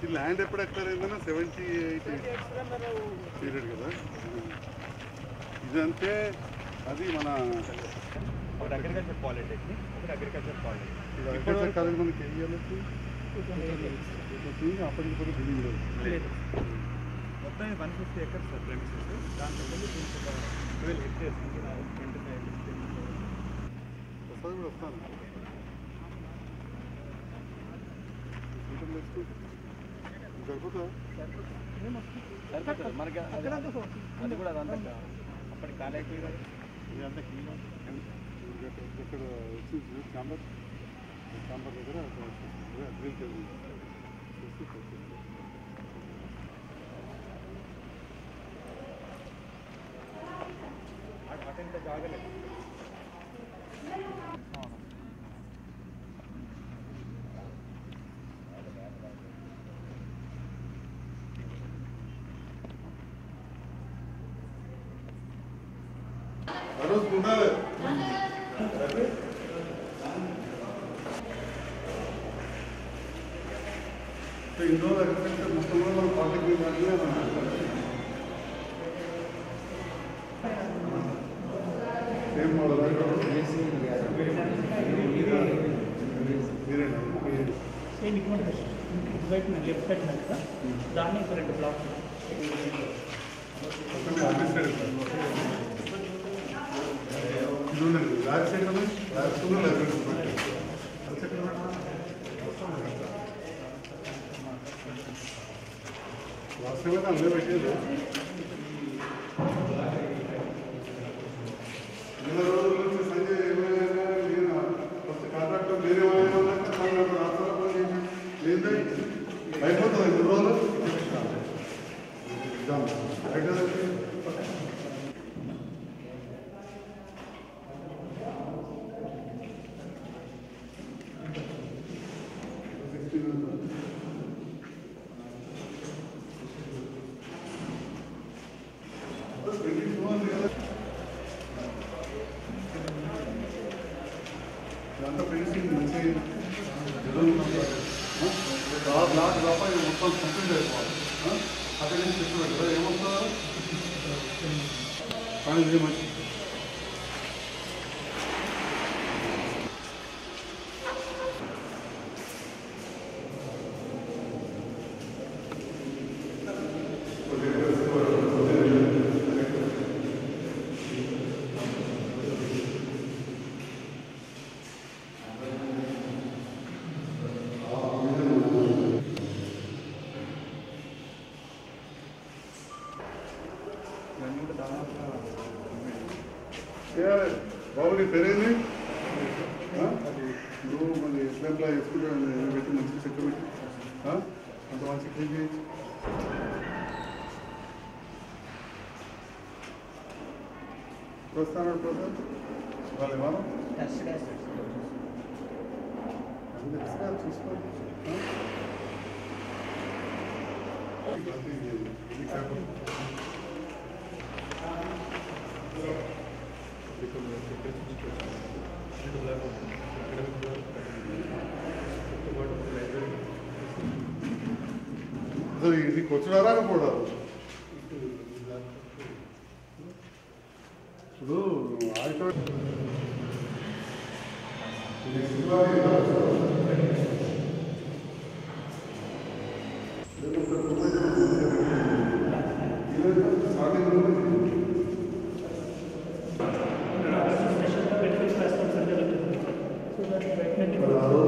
ఈ ల్యాండ్ ఎప్పుడు ఎక్స్పైర్ అయిందన్నా సెవెంటీ ఎయిట్ పీరియడ్ కదా ఇదంతే అది మన ఒకటి అగ్రికల్చర్ పాలిటెక్నిక్ ఒకటి అగ్రికల్చర్ పాలిటెక్నిక్ ఇది అగ్రికల్చర్ కాలేజ్ మనకి ఏ ఇయర్లో అప్పటికి కూడా బిల్డింగ్ లేదు లేదు మొత్తం one fifty acres sir premises దాంట్లో వెళ్ళి దీనికి ఒక ట్వెల్వ్ హెక్టేర్స్ ట్వంటీ ఫైవ్ వస్తుంది కూడా వస్తాను ఇంటర్ నేర్చుకుంటే సరిపోతుందా సరిపోతుంది మనకి అది కూడా అదంతా అప్పటి కాలేజ్ ఇదంతా క్లీన్ ఇక్కడ వచ్చి చాంబర్ చాంబర్ దగ్గర గ్రీన్ చేసి అటెంత జాగలేదు రోజు ఉండాలి ఇంట్లో అగ్రికల్చర్ మొత్తం కూడా మనం పాలిటెక్నిక్ దాంట్లో సేమ్ మోడల్ మీరేనా సేమ్ ఇక్కడ వైపు లెఫ్ట్ సైడ్ ఉన్నది కదా దాన్ని ఒక రెండు బ్లాక్స్ ఇది ఉండండి ల్యాబ్స్ ఎక్కడ ఉన్నాయి ల్యాబ్స్ ఉన్నాయి లైబ్రరీస్ ఉన్నాయి అది ఎక్కడ లాస్ట్ టైం అయితే అందరూ పెట్టేది నెల రోజుల నుంచి సంజయ్ ఏమైనా నేను ఫస్ట్ కాంట్రాక్టర్ వేరే లేదా అయిపోతుంది మూడు రోజులు ఎగ్జామ్ అయితే ఇదంతా ఫినిషింగ్ మంచి లాస్ట్ లోపల ఇది మొత్తం కంప్లీట్ అయిపోవాలి అక్కడి నుంచి చెప్పినట్టు కదా ఏమవుతుందా కానీ ఇది మంచి ఇవన్నీ కూడా దాదాపు చేయాలి బాబు నీ పేరేంది ఆ? నువ్వు మరి ఎట్లా ఎట్లా చేసుకుంటే పెట్టి మంచి చెక్ పెట్టి ఆ? అంత మంచి క్లీన్ చేయి వస్తాను ప్రసాద్ వాళ్ళు ఇవ్వాలి అది తెలుసుగా చూసుకోండి ఆ? అది ఇది కాకుండా అసలు ఇది కూర్చున్నారా కూడా ఇప్పుడు ఆడితో స్పెషల్గా బెనిఫిట్స్ రెస్పాన్స్ జరుగుతుంది సో దట్ డెఫినెట్లీ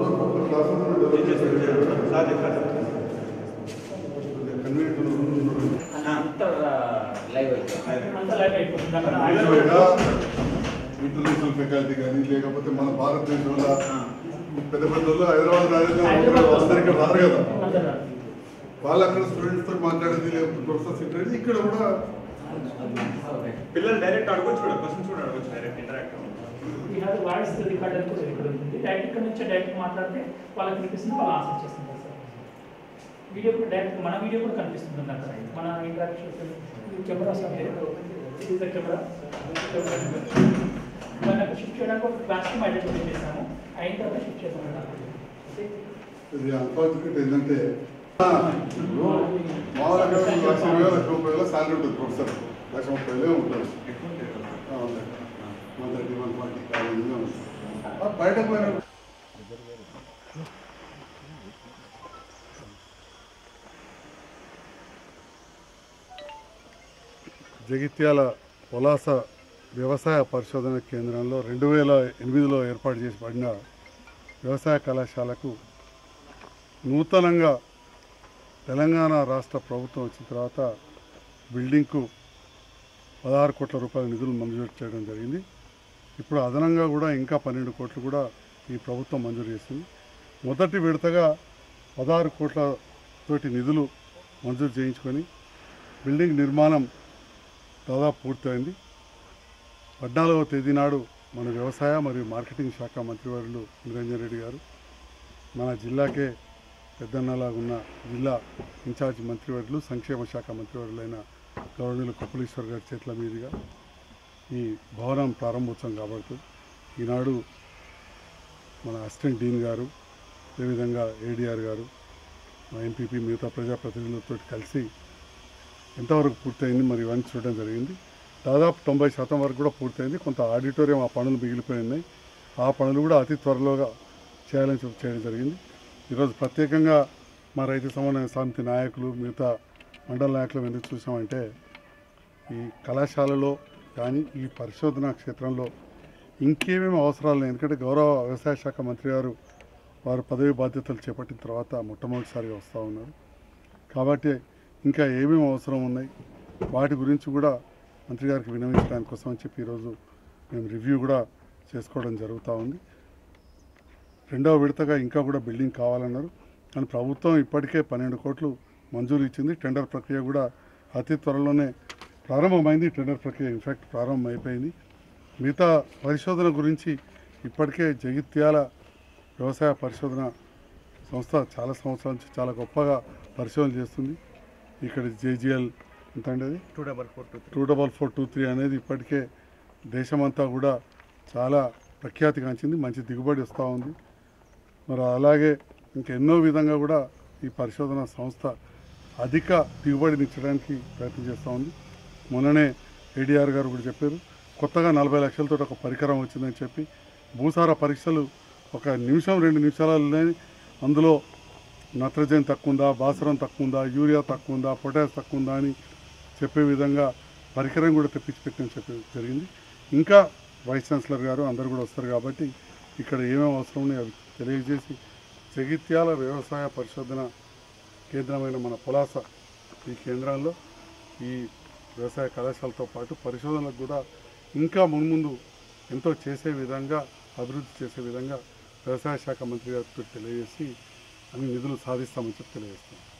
అంత లైవ్ అయిపోయింది అంత లైవ్ అయిపోతుంది అక్కడ ఇంటర్నేషనల్ ఫ్యాకల్టీ కానీ లేకపోతే మన భారతదేశంలో పెద్ద పెద్ద వాళ్ళు హైదరాబాద్ రాజధాని వస్తారు ఇక్కడ రారు కదా అందరూ వాళ్ళు అక్కడ స్టూడెంట్స్ తో మాట్లాడేది లేకపోతే ప్రొఫెసర్స్ ఇంటర్వ్యూ ఇక్కడ కూడా పిల్లలు డైరెక్ట్ అడగొచ్చు కూడా క్వశ్చన్స్ కూడా అడగొచ్చు direct interact we have voice recorder కూడా ఇక్కడ ఉంటుంది డైరెక్ట్ ఇక్కడ నుంచి డైరెక్ట్ మాట్లాడితే వాళ్ళకి వినిపిస్తుంది వాళ్ళు ఆన్సర్ చేస్తుంటారు సార్ వీడియో కూడా డైరెక్ట్ మన వీడియో కూడా కనిపిస్తుంది అక్కడ మన ఇంటరాక్షన్ కెమెరా సార్ ఇది కెమెరా మన షిఫ్ట్ చేయడానికి ఒక క్లాస్ రూమ్ ఐడెంటిఫై చేసాము అయిన తర్వాత షిఫ్ట్ చేద్దాం ఇది అన్ఫార్చునేట్ ఏంటంటే మామూలుగా లక్ష ఇరవై వేలు, లక్ష ముప్పై వేల శాలరీ ఉంటుంది ప్రొఫెసర్ లక్ష ముప్పై వేలే ఉంటుంది ఆ, ఉంది. వన్ థర్టీ వన్ ఫార్టీ యాభై ఎనిమిది ఉంది. ఆ, బయటకు పోయిన జగిత్యాల పొలాస వ్యవసాయ పరిశోధన కేంద్రంలో రెండు వేల ఎనిమిదిలో ఏర్పాటు చేసి పడిన వ్యవసాయ కళాశాలకు నూతనంగా తెలంగాణ రాష్ట్ర ప్రభుత్వం వచ్చిన తర్వాత బిల్డింగ్కు పదహారు కోట్ల రూపాయల నిధులు మంజూరు చేయడం జరిగింది ఇప్పుడు అదనంగా కూడా ఇంకా పన్నెండు కోట్లు కూడా ఈ ప్రభుత్వం మంజూరు చేసింది మొదటి విడతగా పదహారు కోట్ల తోటి నిధులు మంజూరు చేయించుకొని బిల్డింగ్ నిర్మాణం దాదాపు పూర్తయింది పద్నాలుగవ తేదీ నాడు మన వ్యవసాయ మరియు మార్కెటింగ్ శాఖ మంత్రివర్యులు నిరంజన్ రెడ్డి గారు మన జిల్లాకే పెద్దన్నలాగున్న జిల్లా ఇన్ఛార్జ్ మంత్రివర్యులు సంక్షేమ శాఖ మంత్రివర్యులైన గవర్నర్లు కపిలేశ్వర్ గారి చేతుల మీదుగా ఈ భవనం ప్రారంభోత్సవం కాబడుతుంది ఈనాడు మన అసిస్టెంట్ డీన్ గారు అదేవిధంగా ఏడీఆర్ గారు మా ఎంపీపీ మిగతా ప్రజాప్రతినిధులతో కలిసి ఎంతవరకు పూర్తయింది మరి ఇవన్నీ చూడడం జరిగింది దాదాపు తొంభై శాతం వరకు కూడా పూర్తయింది కొంత ఆడిటోరియం ఆ పనులు మిగిలిపోయి ఉన్నాయి ఆ పనులు కూడా అతి త్వరలోగా చేయాలని చెప్పి చేయడం జరిగింది ఈరోజు ప్రత్యేకంగా మా రైతు సమన్వయ సమితి నాయకులు మిగతా మండల నాయకులు ఎందుకు చూసామంటే ఈ కళాశాలలో కానీ ఈ పరిశోధనా క్షేత్రంలో ఇంకేమేమి అవసరాలు ఉన్నాయి ఎందుకంటే గౌరవ వ్యవసాయ శాఖ మంత్రి గారు వారు పదవి బాధ్యతలు చేపట్టిన తర్వాత మొట్టమొదటిసారిగా వస్తూ ఉన్నారు కాబట్టి ఇంకా ఏమేమి అవసరం ఉన్నాయి వాటి గురించి కూడా మంత్రి గారికి వినవించడానికి కోసం అని చెప్పి ఈరోజు మేము రివ్యూ కూడా చేసుకోవడం జరుగుతూ ఉంది రెండవ విడతగా ఇంకా కూడా బిల్డింగ్ కావాలన్నారు కానీ ప్రభుత్వం ఇప్పటికే పన్నెండు కోట్లు మంజూరు ఇచ్చింది టెండర్ ప్రక్రియ కూడా అతి త్వరలోనే ప్రారంభమైంది టెండర్ ప్రక్రియ ఇన్ఫ్యాక్ట్ ప్రారంభం అయిపోయింది మిగతా పరిశోధన గురించి ఇప్పటికే జగిత్యాల వ్యవసాయ పరిశోధన సంస్థ చాలా సంవత్సరాల నుంచి చాలా గొప్పగా పరిశోధన చేస్తుంది ఇక్కడ జేజిఎల్ ఎంత అండి అది two double four two two double four two three అనేది ఇప్పటికే దేశమంతా కూడా చాలా ప్రఖ్యాతిగాంచింది మంచి దిగుబడి వస్తూ ఉంది మరి అలాగే ఇంకెన్నో విధంగా కూడా ఈ పరిశోధన సంస్థ అధిక దిగుబడినిచ్చడానికి ప్రయత్నం చేస్తూ ఉంది మొన్ననే ఏడీఆర్ గారు కూడా చెప్పారు కొత్తగా నలభై లక్షలతో ఒక పరికరం వచ్చిందని చెప్పి భూసార పరీక్షలు ఒక నిమిషం రెండు నిమిషాలలోనే అందులో నత్రజని తక్కువ ఉందా భాస్వరం తక్కువ ఉందా యూరియా తక్కువ ఉందా పొటాష్ తక్కువ ఉందా అని చెప్పే విధంగా పరికరం కూడా తెప్పించి పెట్టని చెప్పి జరిగింది ఇంకా వైస్ ఛాన్సలర్ గారు అందరు కూడా వస్తారు కాబట్టి ఇక్కడ ఏమేమి అవసరం ఉన్నాయో అవి తెలియజేసి జగిత్యాల వ్యవసాయ పరిశోధన కేంద్రమైన మన పులాస ఈ కేంద్రాల్లో ఈ వ్యవసాయ కళాశాలతో పాటు పరిశోధనలకు కూడా ఇంకా మున్ముందు ఎంతో చేసే విధంగా అభివృద్ధి చేసే విధంగా వ్యవసాయ శాఖ మంత్రి గారితో తెలియజేసి అన్ని నిధులు సాధిస్తామని చెప్పి తెలియజేస్తాం